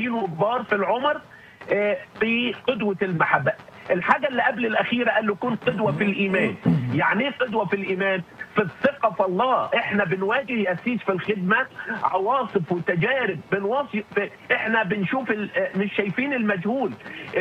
صغيرين وكبار في العمر آه، في قدوه المحبه الحاجه اللي قبل الاخيره قال له كن قدوه في الايمان يعني ايه قدوه في الايمان في الثقه في الله احنا بنواجه يا اسيس في الخدمه عواصف وتجارب بنواصف احنا بنشوف ال- آه، مش شايفين المجهول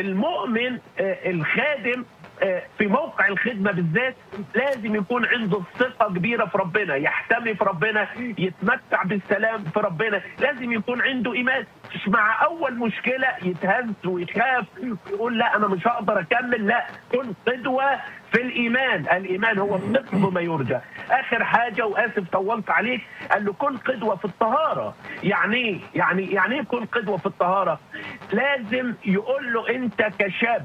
المؤمن آه، الخادم آه، في موقع الخدمه بالذات لازم يكون عنده ثقه كبيره في ربنا يحتمي في ربنا يتمتع بالسلام في ربنا لازم يكون عنده ايمان مش مع اول مشكله يتهز ويخاف ويقول لا انا مش هقدر اكمل لا كن قدوه في الايمان الايمان هو الصدق بما يرجى اخر حاجه واسف طولت عليك قال له كن قدوه في الطهاره يعني ايه يعني يعني ايه كن قدوه في الطهاره لازم يقول له انت كشاب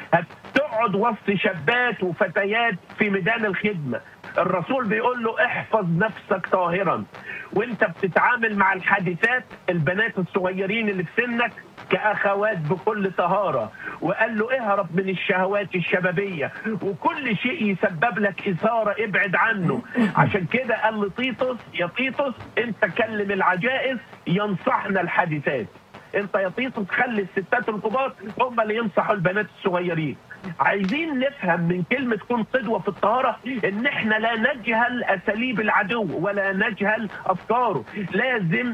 هتقعد وسط شابات وفتيات في ميدان الخدمه الرسول بيقول له احفظ نفسك طاهرا وانت بتتعامل مع الحادثات البنات الصغيرين اللي في سنك كاخوات بكل طهاره وقال له اهرب من الشهوات الشبابيه وكل شيء يسبب لك اثاره ابعد عنه عشان كده قال لطيطس يا طيطس انت كلم العجائز ينصحنا الحادثات انت يا طيطس خلي الستات الكبار هم اللي ينصحوا البنات الصغيرين عايزين نفهم من كلمة كن قدوة في الطهارة ان احنا لا نجهل اساليب العدو ولا نجهل افكاره لازم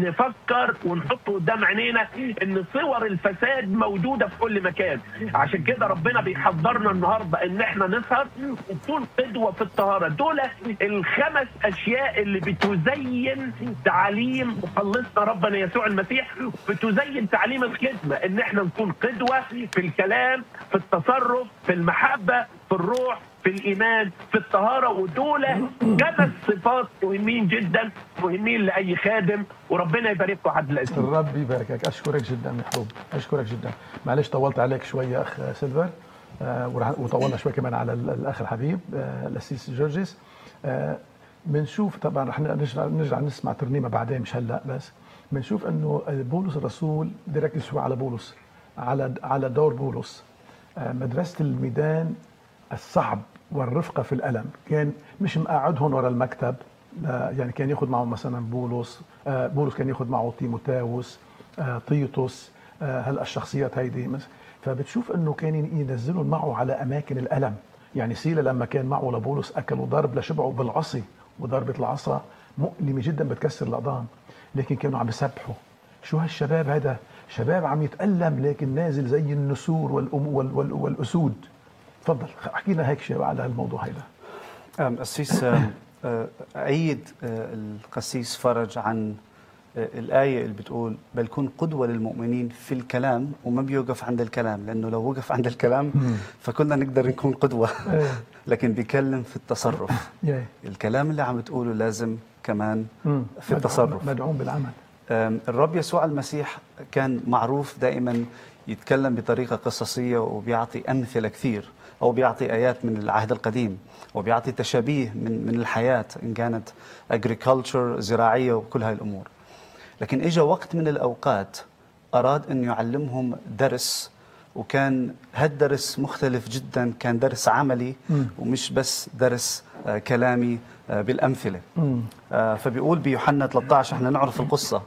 نفكر ونحط قدام عينينا ان صور الفساد موجودة في كل مكان عشان كده ربنا بيحضرنا النهاردة ان احنا نسهر ونكون قدوة في الطهارة دول الخمس اشياء اللي بتزين تعاليم مخلصنا ربنا يسوع المسيح بتزين تعليم الخدمة ان احنا نكون قدوة في الكلام في التصرف في المحبة في الروح في الإيمان في الطهارة ودول خمس صفات مهمين جدا مهمين لأي خادم وربنا يبارككم عبد العزيز الرب يباركك اشكرك جدا محبوب اشكرك جدا معلش طولت عليك شويه اخ سيلفر آه، ورح- وطولنا شوي كمان على ال- الاخ الحبيب آه، الاسيس جورجيس آه، بنشوف طبعا رح نرجع نرجع نسمع ترنيمه بعدين مش هلا بس بنشوف انه بولس الرسول بدي ركز شوي على بولس على على دور بولس آه، مدرسه الميدان الصعب والرفقه في الالم كان مش مقعدهم ورا المكتب لا يعني كان ياخذ معه مثلا بولس آه، بولس كان ياخذ معه تيموتاوس آه، تيتوس آه، هلا الشخصيات هيدي مس- فبتشوف انه كان ينزلهم معه على اماكن الالم يعني سيلا لما كان معه لبولس اكلوا ضرب لشبعوا بالعصي وضربه العصا مؤلمه جدا بتكسر الاقدام لكن كانوا عم يسبحوا شو هالشباب هذا شباب عم يتألم لكن نازل زي النسور والأم وال وال والأسود تفضل احكي لنا هيك شيء على الموضوع هذا أم، قسيس أم، أه، أعيد أه، القسيس فرج عن أه، الآية اللي بتقول بل كن قدوة للمؤمنين في الكلام وما بيوقف عند الكلام لأنه لو وقف عند الكلام فكلنا نقدر نكون قدوة إيه. لكن بيكلم في التصرف ياي. الكلام اللي عم تقوله لازم كمان مم. في التصرف مدعوم بالعمل أم، الرب يسوع المسيح كان معروف دائما يتكلم بطريقة قصصية وبيعطي أمثلة كثير أو بيعطي آيات من العهد القديم وبيعطي تشابيه من من الحياة إن كانت agriculture زراعية وكل هاي الأمور لكن إجا وقت من الأوقات أراد أن يعلمهم درس وكان هالدرس مختلف جدا كان درس عملي ومش بس درس آه، كلامي آه، بالأمثلة آه، فبيقول بيوحنا 13 احنا نعرف القصة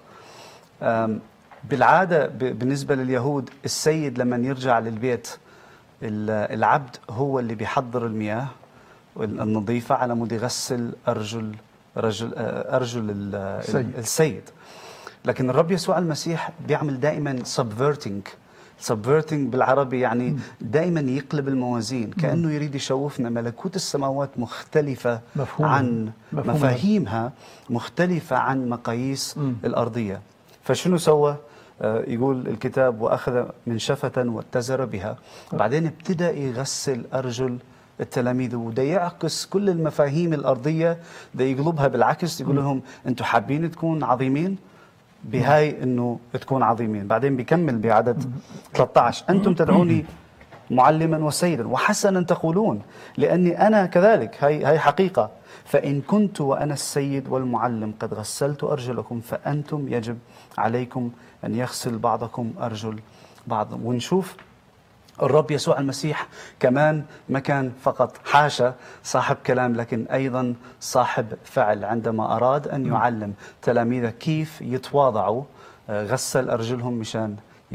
آم، بالعادة ب- بالنسبة لليهود السيد لما يرجع للبيت ال- العبد هو اللي بيحضر المياه النظيفة على مود يغسل أرجل رجل آه، أرجل ال- السيد. السيد لكن الرب يسوع المسيح بيعمل دائما subverting subverting بالعربي يعني دائما يقلب الموازين كأنه يريد يشوفنا ملكوت السماوات مختلفة مفهوم. عن مفهوم. مفاهيمها مختلفة عن مقاييس الأرضية فشنو سوى؟ آه، يقول الكتاب وأخذ منشفة واتزر بها بعدين ابتدأ يغسل أرجل التلاميذ وده يعكس كل المفاهيم الأرضية ده يقلبها بالعكس يقول لهم أنتم حابين تكون عظيمين بهاي أنه تكون عظيمين بعدين بيكمل بعدد 13 أنتم تدعوني معلما وسيدا وحسنا تقولون لاني انا كذلك هي هي حقيقه فان كنت وانا السيد والمعلم قد غسلت ارجلكم فانتم يجب عليكم ان يغسل بعضكم ارجل بعض ونشوف الرب يسوع المسيح كمان ما كان فقط حاشا صاحب كلام لكن ايضا صاحب فعل عندما اراد ان يعلم تلاميذه كيف يتواضعوا آه، غسل أرجلهم مشان